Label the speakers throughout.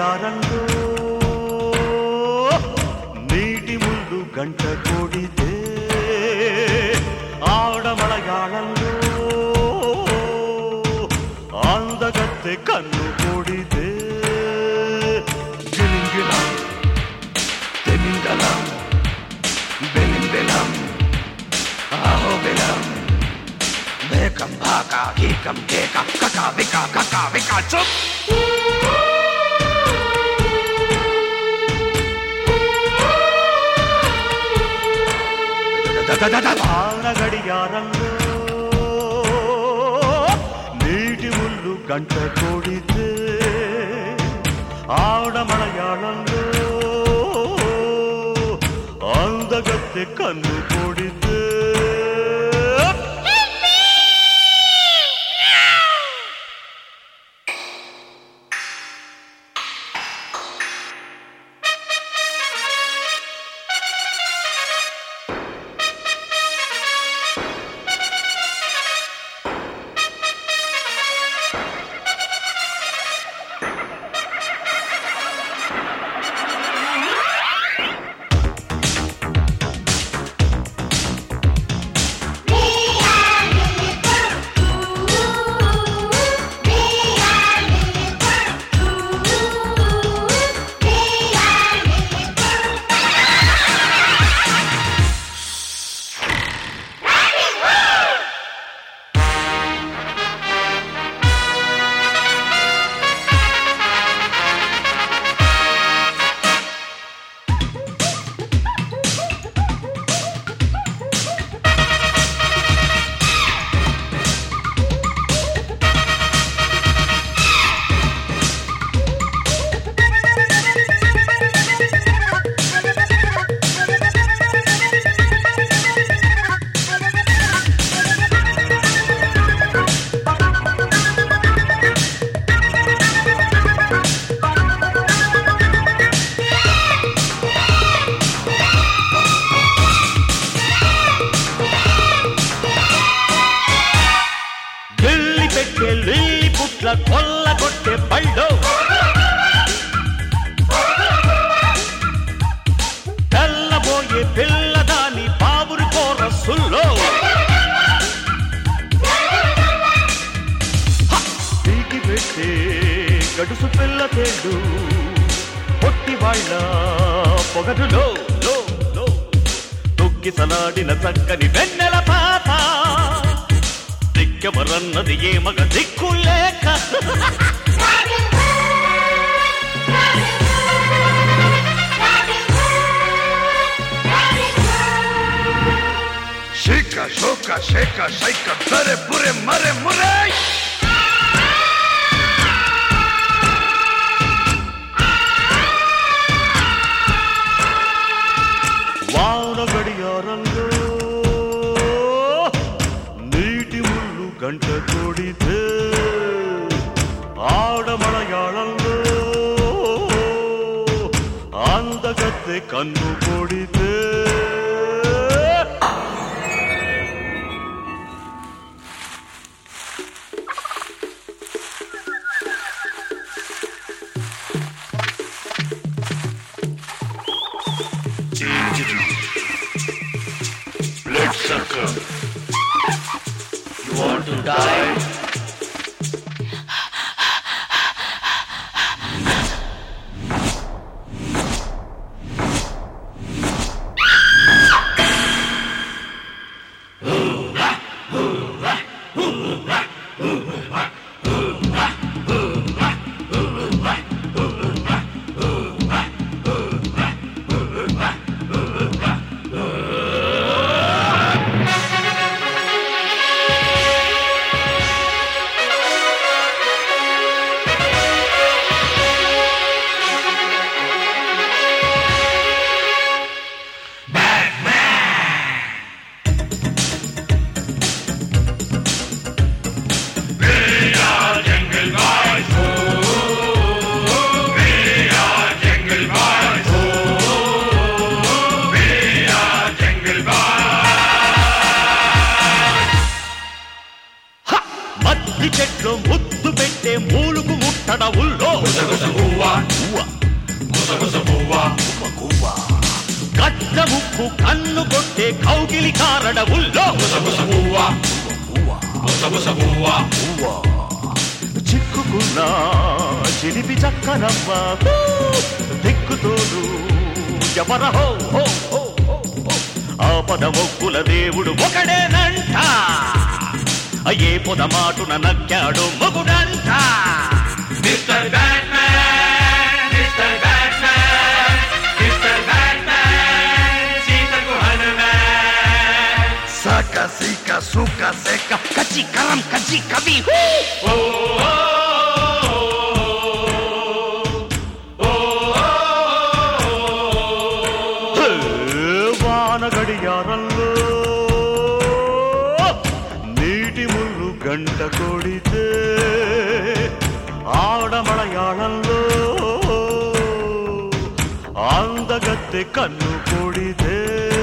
Speaker 1: గడియారంలో నీటి ముళ్ళు గంట కొడితే ఆడమలయాళంలో అందగత్తె కన్ను కొడితే గిలింగిలం తెమింగలం బెలింబెలం ఆహోబెలం బేకం భాకా కీకం కేక కకా వికా కకా వికా చుప్ పాలన గడియారంలో నీటి ముళ్ళు గంట కొడితే ఆడ మలయాళంలో అందగత్తె కన్ను కొడితే ఢిల్లీ పెట్టే లిల్లీ పుట్ల కొల్ల కొట్టే బళ్ళో తెల్లబోయే పిల్లదాని బాబురి కోరసుల్లో పీకి పెట్టే గడుసు పిల్ల తేళ్ళు పొట్టి వాళ్ళ పొగరులో లో లో తొక్కిసలాడిన చక్కని వెన్నెల పాత దిక్కమరన్నది ఏ మగ దిక్కు లేక
Speaker 2: Shika, shoka, sheka, shaika, bere, bure, mare, mure.
Speaker 1: వాన గడియారంలో నీటి ముళ్ళు గంట కొడితే ఆడ మలయాళంలో అందగత్తె కన్ను కొడితే
Speaker 2: Bloodsucker. You want to die?
Speaker 1: మద్ది చెట్లు ముద్దు పెట్టే మూలుగు ముట్టడవుల్లో
Speaker 2: గుసగుస గువ్వా
Speaker 3: గడ్డ ముప్పు కన్ను కొట్టే కౌగిలి కారడ ఉల్లో చిక్కుకున్న చిలిపి చక్కనవ్వ దిక్కుతోడు ఎవరహో హో హో హో హో. ఆపద మొక్కుల దేవుడు ఒకడేనంట ఏ పొద మాటున నక్కాడు మొగుడంట mister Batman mister Batman mister Batman సీతకు Hanuman
Speaker 2: Saca, sica, suca, seca.
Speaker 1: కచి కరం కచి కవి
Speaker 3: వాన గడియారంలో నీటి ముళ్ళు గంట కొడితే ఆడమలయాళంలో అందగత్తె కన్ను కొడితే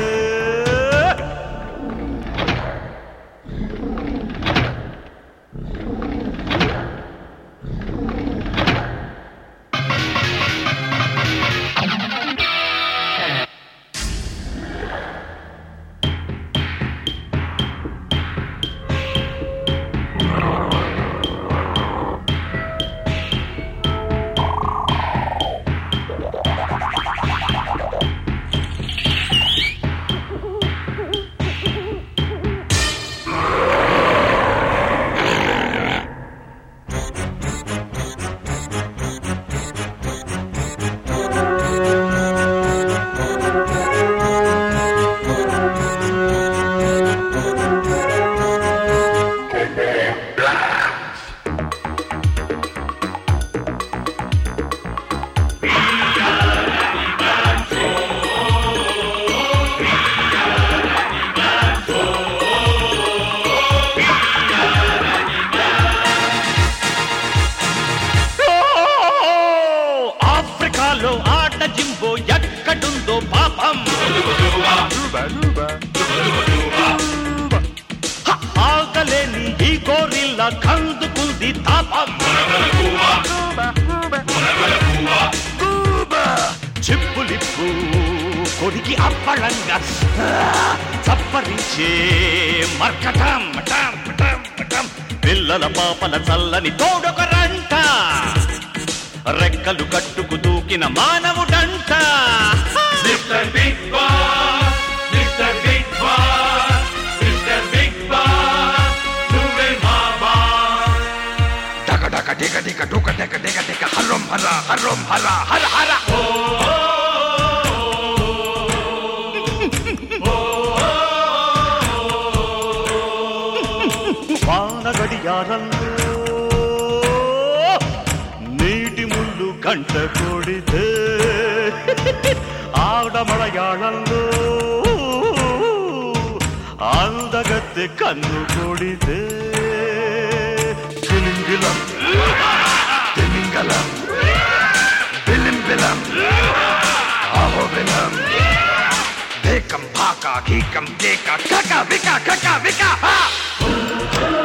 Speaker 3: ఆఫ్రికాలో ఆట జింబో ఎక్కడుందో పాపం హ, ఆగలేని ఈ గోరిల్లా కందుకుంది తాపం చిప్పులిప్పు కొడికి అప్పళంగా ఆ, చప్పరించే మర్కటం టం, టం, టం. పిల్లల పాపల చల్లని తోడొకరంట రెక్కలు కట్టుకు దూకిన మానవుడంట mister big boss mister big boss mister big boss నువ్వే మా boss
Speaker 2: Daga, daga, digga, digga, duga, digga, digga, digga. Harum, hara, harum, hara, hara, hara.
Speaker 3: వాన గడియారంలో నీటి ముళ్ళు గంట కొడితే ఆడమలయాళంలో అందగత్తె కన్ను కొడితే
Speaker 2: Kilingilam, Timingalam, Bilimbilam, Ahobilam. Dekam, baka, kikam, deka, kaka, vika, kaka, vika, ha!